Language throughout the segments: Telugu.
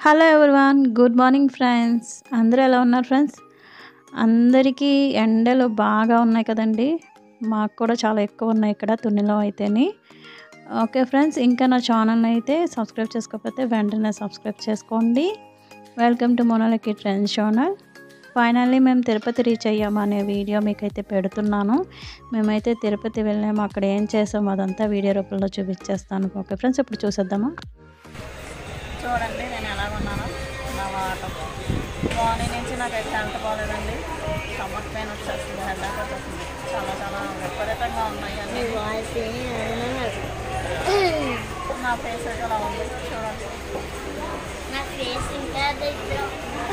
hello everyone good morning friends అందరూ ఎలా ఉన్నారు ఫ్రెండ్స్ అందరికీ ఎండలు బాగా ఉన్నాయి కదండి మాకు కూడా చాలా ఎక్కువ ఉన్నాయి ఇక్కడ తునిలో అయితేని ఓకే ఫ్రెండ్స్ ఇంకా నా ఛానల్ అయితే సబ్స్క్రైబ్ చేసుకోకపోతే వెంటనే సబ్స్క్రైబ్ చేసుకోండి వెల్కమ్ టు మోనాలకి ట్రెండ్స్ ఛానల్ ఫైనల్లీ మేము తిరుపతి రీచ్ అయ్యాము అనే వీడియో మీకైతే పెడుతున్నాను మేమైతే తిరుపతి వెళ్ళాము అక్కడ ఏం చేసాము అదంతా వీడియో రూపంలో చూపించేస్తాను ఓకే ఫ్రెండ్స్ ఇప్పుడు చూసేద్దామా చూడండి నేను ఎలా ఉన్నాను నా వాటర్ మార్నింగ్ నుంచి నాకు అయితే హెల్త్ బాగాలేదండి స్టమక్ పెయిన్ వచ్చేస్తుంది హెడ్ వచ్చేస్తుంది చాలా చాలా విపరీతంగా ఉన్నాయి అన్ని నా ఫేస్ అయితే అలా ఉంది చూడండి నా ఫేస్ ఇంకా దగ్గర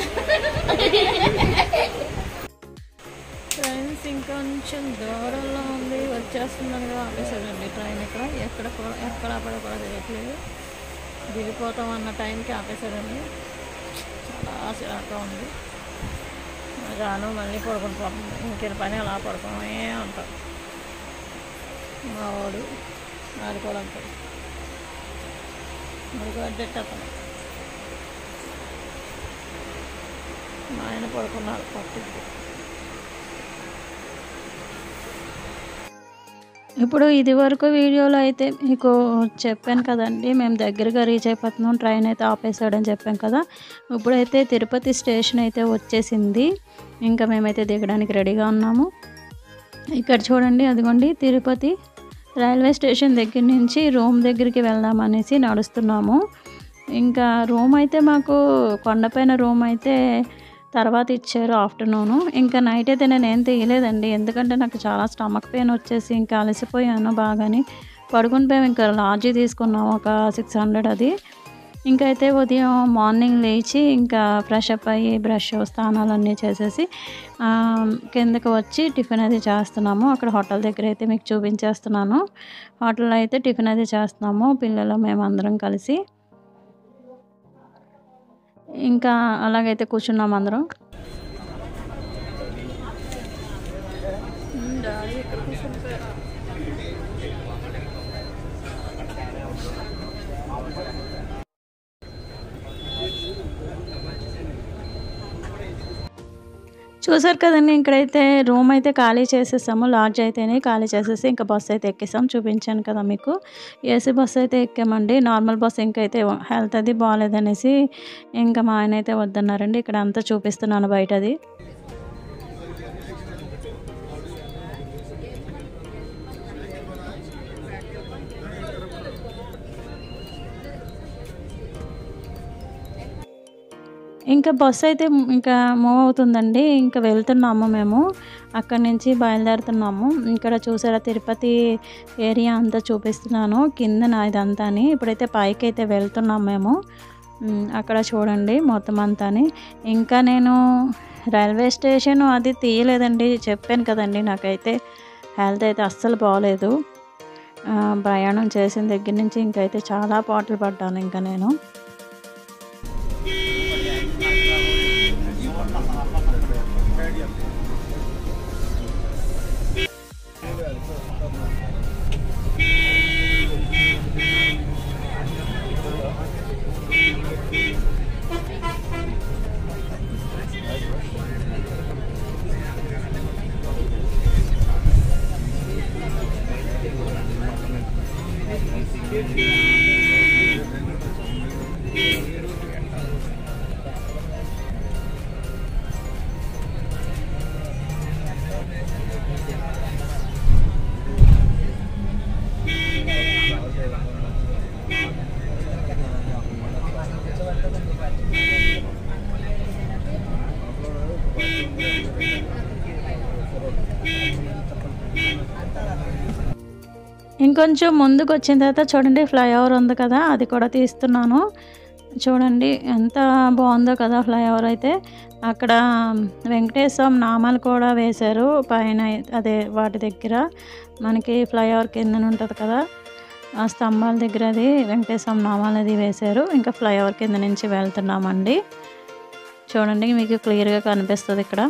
ఫ్రెండ్స్ ఇంకొంచెం దూరంలో ఉంది వచ్చేస్తుందని ఆపేసాడండి ట్రైన్ ఇక్కడ ఎక్కడ కూడా ఎక్కడ ఆపడో కూడా తెలియట్లేదు దిగిపోతాం అన్న టైంకి ఆపేసాడండి చాలా చిరాగ్గా ఉంది రాను మళ్ళీ పడుకుంటాం ఇంకెళ్ళి పని అలా పడుకోమే ఉంటాం మా వాడు వాడు కూడా ఉంటాడు మరి కూడా అతను మా ఆయన పడుకున్నారు పట్టింది ఇప్పుడు ఇది వరకు వీడియోలో అయితే మీకు చెప్పాను కదండి మేము దగ్గరగా రీచ్ అయిపోతున్నాం ట్రైన్ అయితే ఆపేసాడని చెప్పాం కదా ఇప్పుడైతే తిరుపతి స్టేషన్ అయితే వచ్చేసింది ఇంకా మేమైతే దిగడానికి రెడీగా ఉన్నాము ఇక్కడ చూడండి అదిగోండి తిరుపతి రైల్వే స్టేషన్ దగ్గర నుంచి రూమ్ దగ్గరికి వెళ్దాం అనేసి నడుస్తున్నాము ఇంకా రూమ్ అయితే మాకు కొండపైన రూమ్ అయితే తర్వాత ఇచ్చారు ఆఫ్టర్నూను ఇంకా నైట్ అయితే నేను ఏం తీయలేదండి ఎందుకంటే నాకు చాలా స్టమక్ పెయిన్ వచ్చేసి ఇంకా అలసిపోయాను బాగాని పడుకుని పోయాం ఇంకా లాడ్జీ తీసుకున్నాము ఒక సిక్స్ హండ్రెడ్ అది ఇంకా అయితే ఉదయం మార్నింగ్ లేచి ఇంకా ఫ్రెష్ అప్ అయ్యి బ్రష్ స్నానాలన్నీ చేసేసి ఆ, కిందకి వచ్చి టిఫిన్ అది చేస్తున్నాము అక్కడ హోటల్ దగ్గర అయితే మీకు చూపించేస్తున్నాను హోటల్లో అయితే టిఫిన్ అది చేస్తున్నాము పిల్లలు మేమందరం కలిసి ఇంకా అలాగైతే కూర్చున్నాం అందరం చూసారు కదండి ఇక్కడైతే రూమ్ అయితే ఖాళీ చేసేసాము లాడ్జ్ అయితేనే ఖాళీ చేసేసి ఇంకా బస్సు అయితే ఎక్కేసాం చూపించాను కదా మీకు ఏసీ బస్సు అయితే ఎక్కామండి నార్మల్ బస్సు ఇంకైతే హెల్త్ అది బాగాలేదనేసి ఇంకా మా ఆయన అయితే వద్దన్నారండి ఇక్కడ అంతా చూపిస్తున్నాను బయటది ఇంకా బస్సు అయితే ఇంకా మూవ్ అవుతుందండి ఇంకా వెళ్తున్నాము మేము అక్కడి నుంచి బయలుదేరుతున్నాము ఇక్కడ చూసారా తిరుపతి ఏరియా అంతా చూపిస్తున్నాను కింద ఇదంతా అని ఇప్పుడైతే పైకి అయితే వెళ్తున్నాం మేము ఉమ్, అక్కడ చూడండి మొత్తం అంతాని ఇంకా నేను రైల్వే స్టేషన్ అది తీయలేదండి చెప్పాను కదండి నాకైతే హెల్త్ అయితే అస్సలు బాగలేదు ఆ, ప్రయాణం చేసిన దగ్గర నుంచి ఇంకైతే చాలా పాటలు పడ్డాను ఇంకా నేను ఇంకొంచెం ముందుకు వచ్చిన తర్వాత చూడండి ఫ్లైఓవర్ ఉంది కదా అది కూడా తీస్తున్నాను చూడండి ఎంత బాగుందో కదా ఫ్లైఓవర్ అయితే అక్కడ వెంకటేశ్వరం నామాలు కూడా వేశారు పైన అదే వాటి దగ్గర మనకి ఫ్లైఓవర్ కింద ఉంటుంది కదా ఆ స్తంభాల దగ్గర అది వెంకటేశ్వరం నామాలు అది వేశారు ఇంకా ఫ్లైఓవర్ కింద నుంచి వెళ్తున్నామండి చూడండి మీకు క్లియర్గా కనిపిస్తుంది ఇక్కడ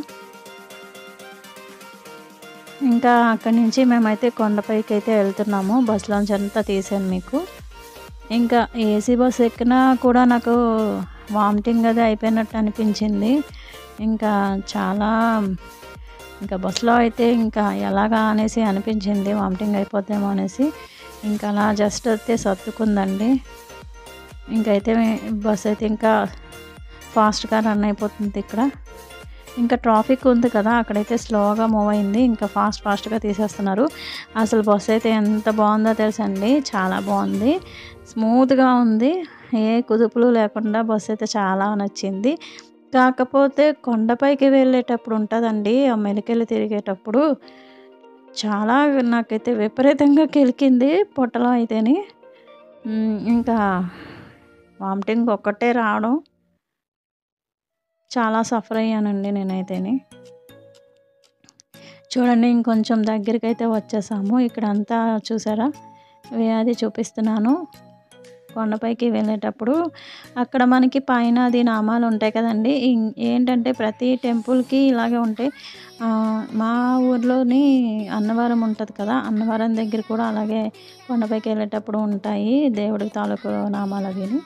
ఇంకా అక్కడి నుంచి మేమైతే కొండపైకి అయితే వెళ్తున్నాము బస్సులోంచి అంతా తీసాను మీకు ఇంకా ఏసీ బస్ ఎక్కినా కూడా నాకు వామిటింగ్ అది అయిపోయినట్టు అనిపించింది ఇంకా చాలా ఇంకా బస్సులో అయితే ఇంకా ఎలాగా అనేసి అనిపించింది వామిటింగ్ అయిపోతేమో అనేసి ఇంకా అలా జస్ట్ అయితే సర్దుకుందండి ఇంకైతే బస్ అయితే ఇంకా ఫాస్ట్గా రన్ అయిపోతుంది ఇక్కడ ఇంకా ట్రాఫిక్ ఉంది కదా అక్కడైతే స్లోగా మూవ్ అయింది ఇంకా ఫాస్ట్ ఫాస్ట్గా తీసేస్తున్నారు అసలు బస్సు అయితే ఎంత బాగుందో తెలుసండి చాలా బాగుంది స్మూత్గా ఉంది ఏ కుదుపులు లేకుండా బస్సు అయితే చాలా నచ్చింది కాకపోతే కొండపైకి వెళ్ళేటప్పుడు ఉంటుందండి ఆ మెలికెళ్ళి తిరిగేటప్పుడు చాలా నాకైతే విపరీతంగా కెలికింది పొట్టలో అయితేని ఉమ్, ఇంకా వామిటింగ్ ఒక్కటే రావడం చాలా సఫర్ అయ్యానండి నేనైతేని చూడండి ఇంకొంచెం దగ్గరికి అయితే వచ్చేసాము ఇక్కడ అంతా చూసారా వే- అది చూపిస్తున్నాను కొండపైకి వెళ్ళేటప్పుడు అక్కడ మనకి పైన అది నామాలు ఉంటాయి కదండి ఇం- ఏంటంటే ప్రతి టెంపుల్కి ఇలాగే ఉంటాయి ఆ, మా ఊర్లోని అన్నవరం ఉంటుంది కదా అన్నవరం దగ్గర కూడా అలాగే కొండపైకి వెళ్ళేటప్పుడు ఉంటాయి దేవుడి తాలూకు నామాలు అవిని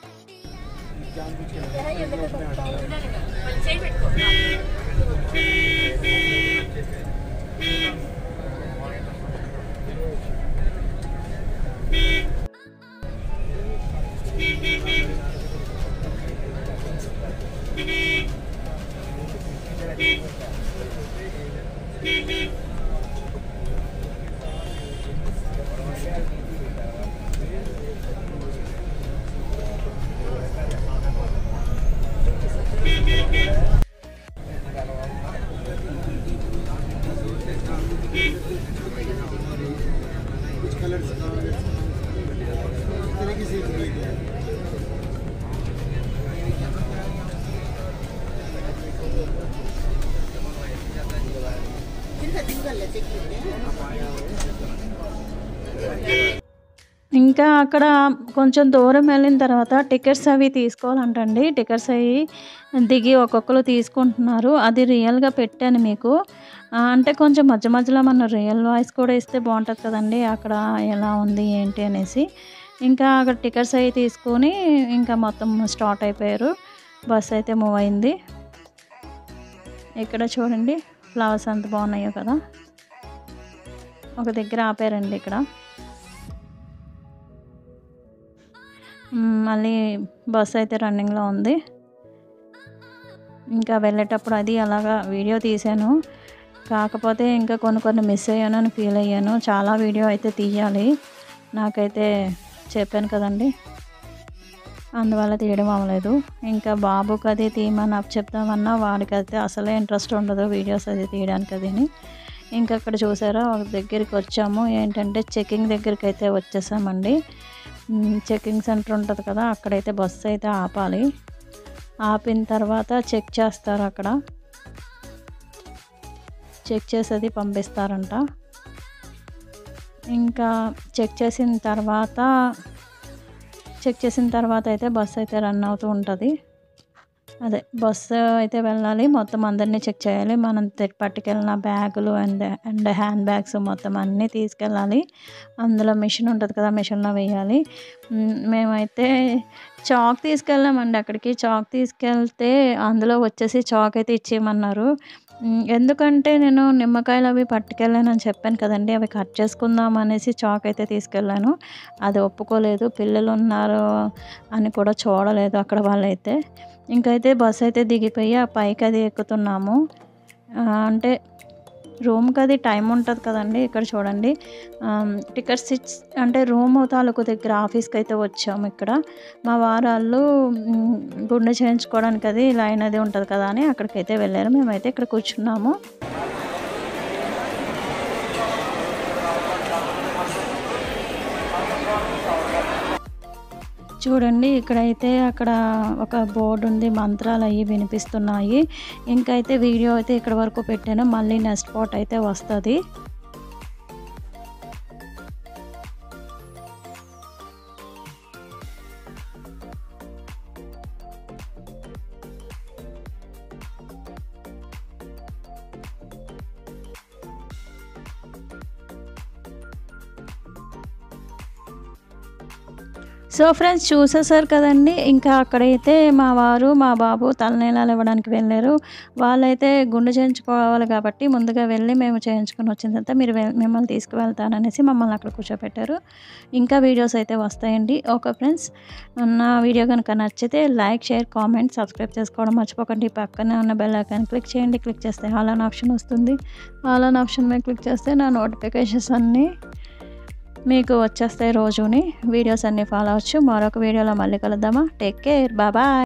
ఇంకా అక్కడ కొంచెం దూరం వెళ్ళిన తర్వాత టికెట్స్ అవి తీసుకోవాలంటండి టికెట్స్ అవి దిగి ఒక్కొక్కరు తీసుకుంటున్నారు అది రియల్గా పెట్టాను మీకు ఆ, అంటే కొంచెం మధ్య మధ్యలో మన రియల్ వాయిస్ కూడా ఇస్తే బాగుంటుంది కదండి అక్కడ ఎలా ఉంది ఏంటి అనేసి ఇంకా అక్కడ టికెట్స్ అవి తీసుకొని ఇంకా మొత్తం స్టార్ట్ అయిపోయారు బస్ అయితే మూవ్ అయింది ఇక్కడ చూడండి ఫ్లవర్స్ ఎంత బాగున్నాయో కదా ఒక దగ్గర ఆపారండి ఇక్కడ మ్, మళ్ళీ బస్ అయితే రన్నింగ్లో ఉంది ఇంకా వెళ్ళేటప్పుడు అది అలాగా వీడియో తీశాను కాకపోతే ఇంకా కొన్ని కొన్ని మిస్ అయ్యాను అని ఫీల్ అయ్యాను చాలా వీడియో అయితే తీయాలి నాకైతే చెప్పాను కదండి అందువల్ల తీయడం అవ్వలేదు ఇంకా బాబుకి అది తీయమని అప్ చెప్తామన్నా వాడికి అయితే అసలే ఇంట్రెస్ట్ ఉండదు వీడియోస్ అది తీయడానికి అదిని ఇంకా అక్కడ చూసారా ఒక దగ్గరికి వచ్చాము ఏంటంటే చెకింగ్ దగ్గరికి అయితే వచ్చేసామండి మ్, చెకింగ్ సెంటర్ ఉంటుంది కదా అక్కడైతే బస్సు అయితే ఆపాలి ఆపిన తర్వాత చెక్ చేస్తారు అక్కడ చెక్ చేసేది పంపిస్తారంట ఇంకా చెక్ చేసిన తర్వాత చెక్ చేసిన తర్వాత అయితే బస్సు అయితే రన్ అవుతూ ఉంటుంది అదే బస్సు అయితే వెళ్ళాలి మొత్తం అందరినీ చెక్ చేయాలి మనం తె- పట్టుకెళ్ళిన బ్యాగులు అండ్ అండ్ హ్యాండ్ బ్యాగ్స్ మొత్తం అన్నీ తీసుకెళ్ళాలి అందులో మిషన్ ఉంటుంది కదా మిషన్లో వేయాలి మ్, మేమైతే చాక్ తీసుకెళ్ళామండి అక్కడికి చాక్ తీసుకెళ్తే అందులో వచ్చేసి చాక్ అయితే ఇచ్చేయమన్నారు మ్, ఎందుకంటే నేను నిమ్మకాయలు అవి పట్టుకెళ్ళానని చెప్పాను కదండి అవి కట్ చేసుకుందాం అనేసి చాక్ అయితే తీసుకెళ్ళాను అది ఒప్పుకోలేదు పిల్లలు ఉన్నారు అని కూడా చూడలేదు అక్కడ వాళ్ళైతే ఇంకైతే బస్ అయితే దిగిపోయి ఆ పైకి అది ఎక్కుతున్నాము ఆ, అంటే రూమ్కి అది టైం ఉంటుంది కదండి ఇక్కడ చూడండి టికెట్స్ ఇచ్ అంటే రూమ్ తాలూకు దగ్గర ఆఫీస్కి అయితే వచ్చాము ఇక్కడ మా వారాళ్ళు మ్, గుండె చేయించుకోవడానికి అది లైన్ అది ఉంటుంది కదా అని అక్కడికైతే వెళ్ళారు మేమైతే ఇక్కడ కూర్చున్నాము చూడండి ఇక్కడైతే అక్కడ ఒక బోర్డు ఉంది మంత్రాలు అవి వినిపిస్తున్నాయి ఇంకైతే వీడియో అయితే ఇక్కడ వరకు పెట్టాను మళ్ళీ నెక్స్ట్ పార్ట్ అయితే వస్తుంది సో ఫ్రెండ్స్ చూసేసారు కదండి ఇంకా అక్కడైతే మా వారు మా బాబు తలనీలాలు ఇవ్వడానికి వెళ్ళారు వాళ్ళైతే గుండు చేయించుకోవాలి కాబట్టి ముందుగా వెళ్ళి మేము చేయించుకొని వచ్చిన తర్వాత మీరు వె- మిమ్మల్ని తీసుకువెళ్తాననేసి మమ్మల్ని అక్కడ కూర్చోపెట్టారు ఇంకా వీడియోస్ అయితే వస్తాయండి ఓకే ఫ్రెండ్స్ నా వీడియో కనుక నచ్చితే లైక్ షేర్ కామెంట్ సబ్స్క్రైబ్ చేసుకోవడం మర్చిపోకండి పక్కనే ఉన్న బెల్ ఐకాన్ క్లిక్ చేయండి క్లిక్ చేస్తే హాల్ అని ఆప్షన్ వస్తుంది హాల్ అని ఆప్షన్ మీద క్లిక్ చేస్తే నా నోటిఫికేషన్స్ అన్నీ మీకు వచ్చేస్తాయి రోజుని వీడియోస్ అన్నీ ఫాలో అవ్వచ్చు మరొక వీడియోలో మళ్ళీ కలుద్దామా టేక్ కేర్ బాయ్